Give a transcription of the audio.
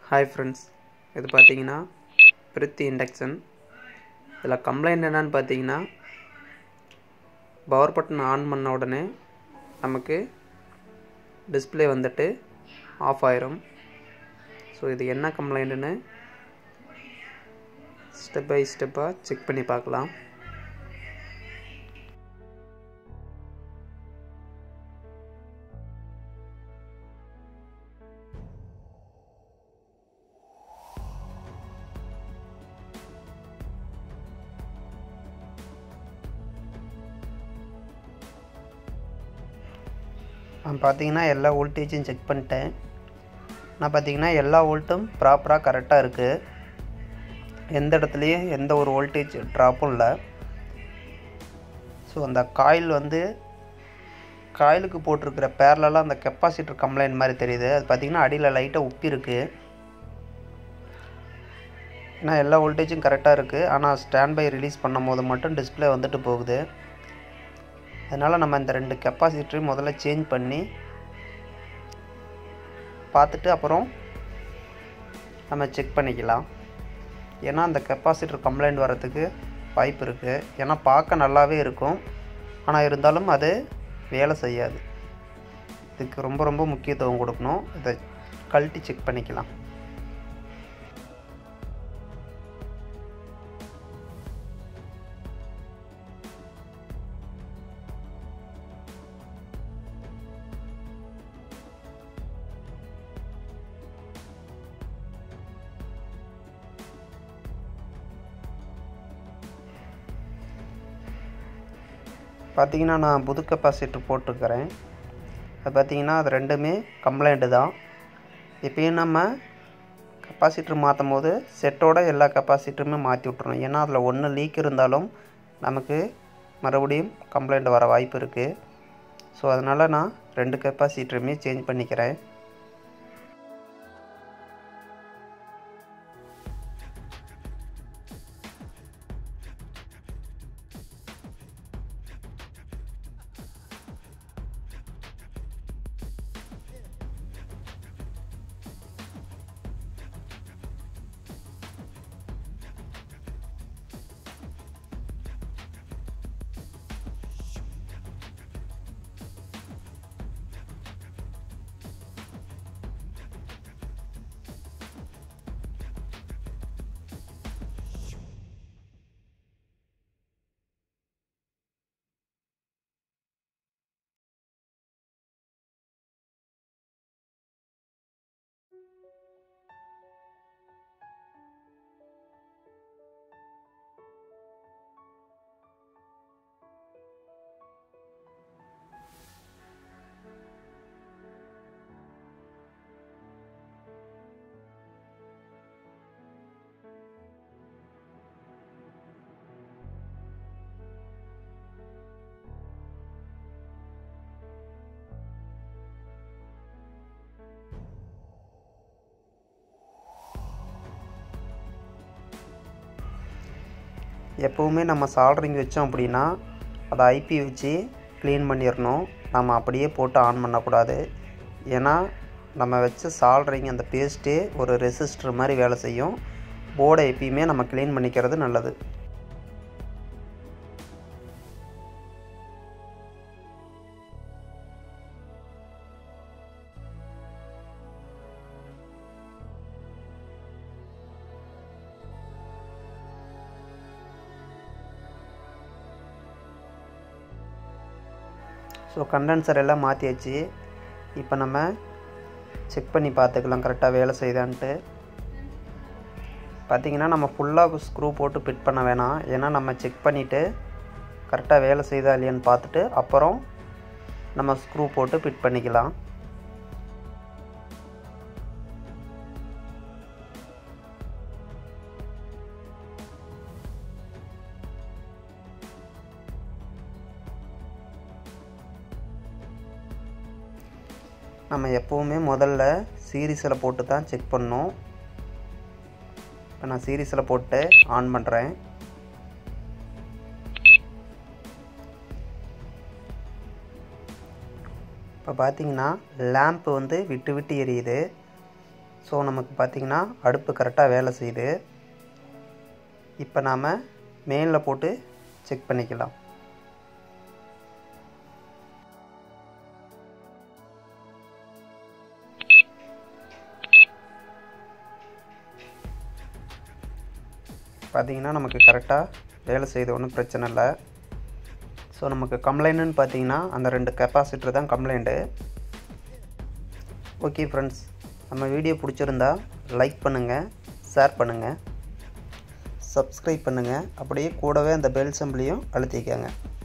hi friends இது பார்த்தீங்கன்னா Preeti induction இதில் கம்ப்ளைண்ட் என்னன்னு பார்த்தீங்கன்னா பவர் பட்டன் ஆன் பண்ண உடனே நமக்கு டிஸ்ப்ளே வந்துட்டு ஆஃப் ஆயிரும் ஸோ இது என்ன கம்ப்ளைண்ட்டுன்னு ஸ்டெப் பை ஸ்டெப்பாக செக் பண்ணி பார்க்கலாம் நான் பார்த்தீங்கன்னா எல்லா வோல்டேஜும் செக் பண்ணிட்டேன் நான் பார்த்தீங்கன்னா எல்லா வோல்ட்டும் ப்ராப்பராக கரெக்டாக இருக்குது எந்த இடத்துலையும் எந்த ஒரு வோல்டேஜ் ட்ராப்பும் இல்லை ஸோ அந்த காயில் வந்து காயிலுக்கு போட்டிருக்கிற பேரலெலாம் அந்த கெப்பாசிட்டர் கம்ப்ளைண்ட் மாதிரி தெரியுது அது பார்த்திங்கன்னா அடியில் லைட்டாக உப்பி இருக்குது ஏன்னா எல்லா வோல்டேஜும் கரெக்டாக இருக்குது ஆனால் ஸ்டாண்ட் பை ரிலீஸ் பண்ணும் போது மட்டும் டிஸ்பிளே வந்துட்டு போகுது அதனால் நம்ம இந்த ரெண்டு கெப்பாசிட்டரையும் முதல்ல சேஞ்ச் பண்ணி பார்த்துட்டு அப்புறம் நம்ம செக் பண்ணிக்கலாம் ஏன்னா அந்த கெப்பாசிட்டர் கம்ப்ளைண்ட் வரத்துக்கு வாய்ப்பு இருக்குது ஏன்னா பார்க்க நல்லாவே இருக்கும் ஆனால் இருந்தாலும் அது வேலை செய்யாது இதுக்கு ரொம்ப ரொம்ப முக்கியத்துவம் கொடுக்கணும் இதை கழட்டி செக் பண்ணிக்கலாம் பார்த்தீங்கன்னா நான் புது கெப்பாசிட்டர் போட்டிருக்கிறேன் அது பார்த்தீங்கன்னா அது ரெண்டுமே கம்ப்ளைண்ட்டு தான் இப்போயும் நம்ம கெப்பாசிட்டர் மாற்றும் போது செட்டோட எல்லா கெப்பாசிட்டருமே மாற்றி விட்றணும் ஏன்னா அதில் ஒன்று லீக் இருந்தாலும் நமக்கு மறுபடியும் கம்ப்ளைண்ட் வர வாய்ப்பு இருக்குது ஸோ அதனால் நான் ரெண்டு கெப்பாசிட்டருமே சேஞ்ச் பண்ணிக்கிறேன் எப்போவுமே நம்ம சால்ட்ரிங் வச்சோம் அப்படின்னா அதை ஐபி வச்சு க்ளீன் பண்ணிடணும் நம்ம அப்படியே போட்டு ஆன் பண்ணக்கூடாது ஏன்னா நம்ம வச்ச சால்ட்ரிங் அந்த பேஸ்ட்டே ஒரு ரெசிஸ்டர் மாதிரி வேலை செய்யும் போர்டை எப்பயுமே நம்ம க்ளீன் பண்ணிக்கிறது நல்லது ஸோ கண்டென்சர் எல்லாம் மாற்றியாச்சு இப்போ நம்ம செக் பண்ணி பார்த்துக்கலாம் கரெக்டாக வேலை செய்தான்ட்டு பார்த்திங்கன்னா நம்ம ஃபுல்லாக ஸ்க்ரூ போட்டு ஃபிட் பண்ண வேணாம் ஏன்னா நம்ம செக் பண்ணிவிட்டு கரெக்டாக வேலை செய்தா இல்லையான்னு பார்த்துட்டு அப்புறம் நம்ம ஸ்க்ரூ போட்டு ஃபிட் பண்ணிக்கலாம் நம்ம எப்போவுமே முதல்ல சீரீஸில் போட்டு தான் செக் பண்ணோம் இப்போ நான் சீரீஸில் போட்டு ஆன் பண்ணுறேன் இப்போ பார்த்தீங்கன்னா லேம்ப் வந்து விட்டு விட்டு எரியுது ஸோ நமக்கு பார்த்திங்கன்னா அடுப்பு கரெக்டாக வேலை செய்யுது இப்போ நாம் மெயினில் போட்டு செக் பண்ணிக்கலாம் பார்த்திங்கன்னா நமக்கு கரெக்டாக வேலை செய்யுது ஒன்றும் பிரச்சனை இல்லை ஸோ நமக்கு கம்ப்ளைண்ட்டுன்னு பார்த்தீங்கன்னா அந்த ரெண்டு கெப்பாசிட்டர் தான் கம்ப்ளைண்ட்டு ஓகே ஃப்ரெண்ட்ஸ் நம்ம வீடியோ பிடிச்சிருந்தா லைக் பண்ணுங்கள் ஷேர் பண்ணுங்கள் சப்ஸ்கிரைப் பண்ணுங்கள் அப்படியே கூடவே அந்த பெல் சிம்பிளையும் அழுத்திக்கங்க